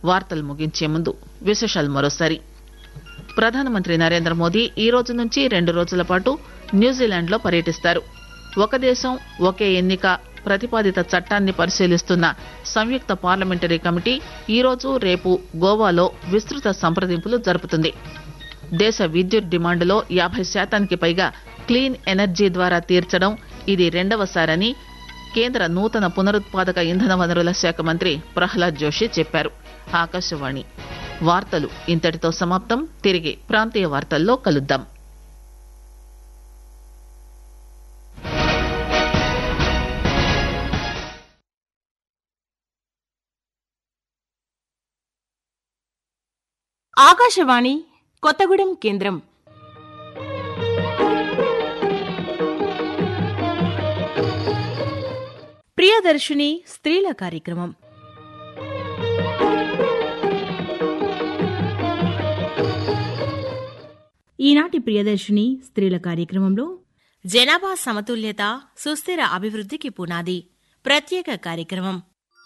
వార్తలు ముగించే ముందు విశేషాలు మరోసారి ప్రధానమంత్రి నరేంద్ర మోదీ ఈ రోజు నుంచి రెండు రోజుల పాటు న్యూజిలాండ్లో పర్యటిస్తారు ఒక దేశం ఒకే ఎన్నిక ప్రతిపాదిత చట్టాన్ని పరిశీలిస్తున్న సంయుక్త పార్లమెంటరీ కమిటీ ఈరోజు రేపు గోవాలో విస్తృత సంప్రదింపులు జరుపుతుంది దేశ విద్యుత్ డిమాండ్లో యాభై శాతానికి పైగా క్లీన్ ఎనర్జీ ద్వారా తీర్చడం ఇది రెండవసారని కేంద్ర నూతన పునరుత్పాదక ఇంధన వనరుల శాఖ మంత్రి ప్రహ్లాద్ జోషి చెప్పారు ఆకాశవాణి వార్తలు ఇంతటితో సమాప్తం తిరిగి ప్రాంతీయ వార్తల్లో కలుద్దాం ఆకాశవాణి కొత్తగూడెం కేంద్రం ప్రియదర్శిని స్త్రీల కార్యక్రమం ఈనాటి ప్రియదర్శిని స్త్రీల కార్యక్రమంలో జనాభా సమతుల్యత సుస్థిర అభివృద్ధికి పునాది ప్రత్యేక కార్యక్రమం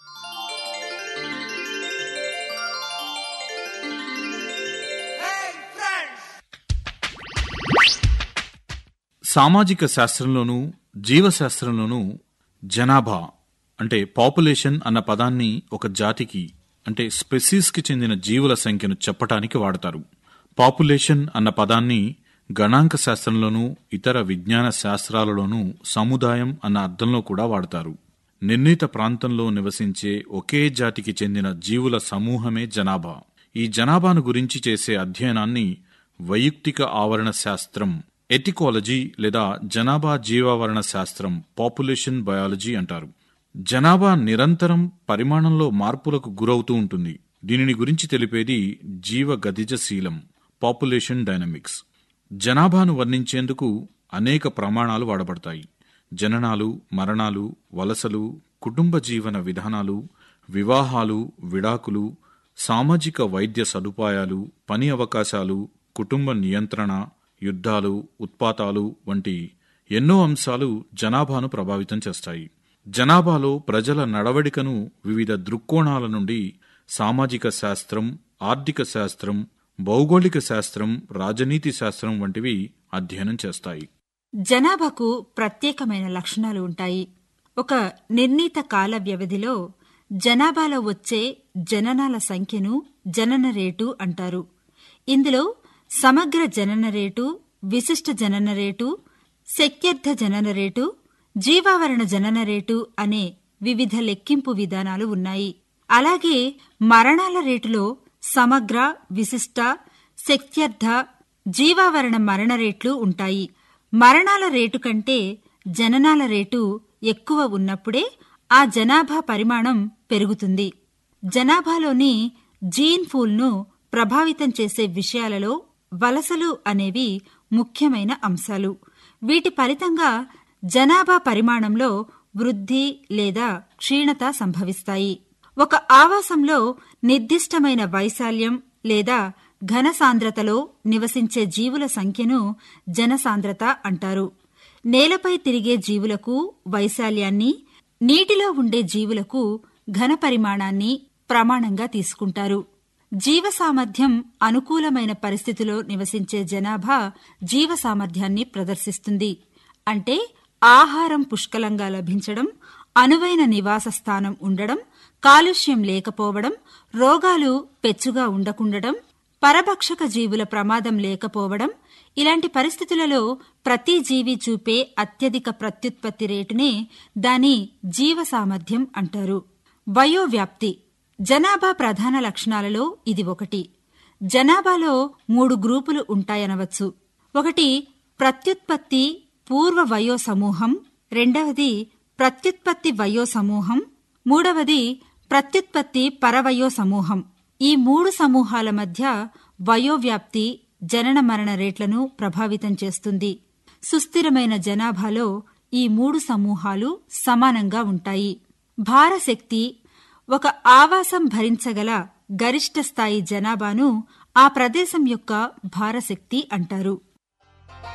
సామాజిక శాస్త్రంలోనూ జీవశాస్త్రంలోనూ జనాభా అంటే పాపులేషన్ అన్న పదాన్ని ఒక జాతికి అంటే స్పెసీస్కి చెందిన జీవుల సంఖ్యను చెప్పటానికి వాడతారు పాపులేషన్ అన్న పదాన్ని గణాంక శాస్త్రంలోనూ ఇతర విజ్ఞాన శాస్త్రాలలోనూ సముదాయం అన్న అర్థంలో కూడా వాడతారు నిర్ణీత ప్రాంతంలో నివసించే ఒకే జాతికి చెందిన జీవుల సమూహమే జనాభా ఈ జనాభాను గురించి చేసే అధ్యయనాన్ని వైయక్తిక ఆవరణ శాస్త్రం ఎటికాలజీ లేదా జనాభా జీవావరణ శాస్త్రం పాపులేషన్ బయాలజీ అంటారు జనాభా నిరంతరం పరిమాణంలో మార్పులకు గురవుతూ ఉంటుంది దీనిని గురించి తెలిపేది జీవ గతిజశీలం పాపులేషన్ డైనమిక్స్ జనాభాను వర్ణించేందుకు అనేక ప్రమాణాలు వాడబడతాయి జననాలు మరణాలు వలసలు కుటుంబ జీవన విధానాలు వివాహాలు విడాకులు సామాజిక వైద్య సదుపాయాలు పని అవకాశాలు కుటుంబ నియంత్రణ యుద్ధాలు ఉత్పాతాలు వంటి ఎన్నో అంశాలు జనాభాను ప్రభావితం చేస్తాయి జనాభాలో ప్రజల నడవడికను వివిధ దృక్కోణాల నుండి సామాజిక శాస్త్రం ఆర్థిక శాస్త్రం భౌగోళిక శాస్త్రం రాజనీతి శాస్త్రం వంటివి అధ్యయనం చేస్తాయి జనాభాకు ప్రత్యేకమైన లక్షణాలు ఉంటాయి ఒక నిర్ణీత కాల వ్యవధిలో జనాభాలో వచ్చే జననాల సంఖ్యను జనన రేటు అంటారు ఇందులో సమగ్ర జనన రేటు విశిష్ట జనన రేటు శక్త్యర్థ జనన రేటు జీవావరణ జనన రేటు అనే వివిధ లెక్కింపు విధానాలు ఉన్నాయి అలాగే మరణాల రేటులో సమగ్ర విశిష్ట శక్త్యర్థ జీవావరణ మరణ రేట్లు ఉంటాయి మరణాల రేటు కంటే జననాల రేటు ఎక్కువ ఉన్నప్పుడే ఆ జనాభా పరిమాణం పెరుగుతుంది జనాభాలోని జీన్ ఫూల్ను ప్రభావితం చేసే విషయాలలో వలసలు అనేవి ముఖ్యమైన అంశాలు వీటి ఫలితంగా జనాభా పరిమాణంలో వృద్ధి లేదా క్షీణత సంభవిస్తాయి ఒక ఆవాసంలో నిర్దిష్టమైన వైశాల్యం లేదా ఘన సాంద్రతలో నివసించే జీవుల సంఖ్యను జనసాంద్రత అంటారు నేలపై తిరిగే జీవులకు వైశాల్యాన్ని నీటిలో ఉండే జీవులకు ఘన పరిమాణాన్ని ప్రమాణంగా తీసుకుంటారు జీవ సామర్థ్యం అనుకూలమైన పరిస్థితిలో నివసించే జనాభా జీవ సామర్థ్యాన్ని ప్రదర్శిస్తుంది అంటే ఆహారం పుష్కలంగా లభించడం అనువైన నివాస స్థానం ఉండడం కాలుష్యం లేకపోవడం రోగాలు పెచ్చుగా ఉండకుండడం పరభక్షక జీవుల ప్రమాదం లేకపోవడం ఇలాంటి పరిస్థితులలో ప్రతి జీవి చూపే అత్యధిక ప్రత్యుత్పత్తి రేటునే దాని జీవ సామర్థ్యం అంటారు వయోవ్యాప్తి జనాభా ప్రధాన లక్షణాలలో ఇది ఒకటి జనాభాలో మూడు గ్రూపులు ఉంటాయనవచ్చు ఒకటి ప్రత్యుత్పత్తి పూర్వ వయో సమూహం రెండవది ప్రత్యుత్పత్తి వయో సమూహం మూడవది ప్రత్యుత్పత్తి పరవయో సమూహం ఈ మూడు సమూహాల మధ్య వయోవ్యాప్తి జనన మరణ రేట్లను ప్రభావితం చేస్తుంది సుస్థిరమైన జనాభాలో ఈ మూడు సమూహాలు సమానంగా ఉంటాయి భారశక్తి ఒక ఆవాసం భరించగల గరిష్ట స్థాయి జనాభాను ఆ ప్రదేశం యొక్క భారశక్తి అంటారు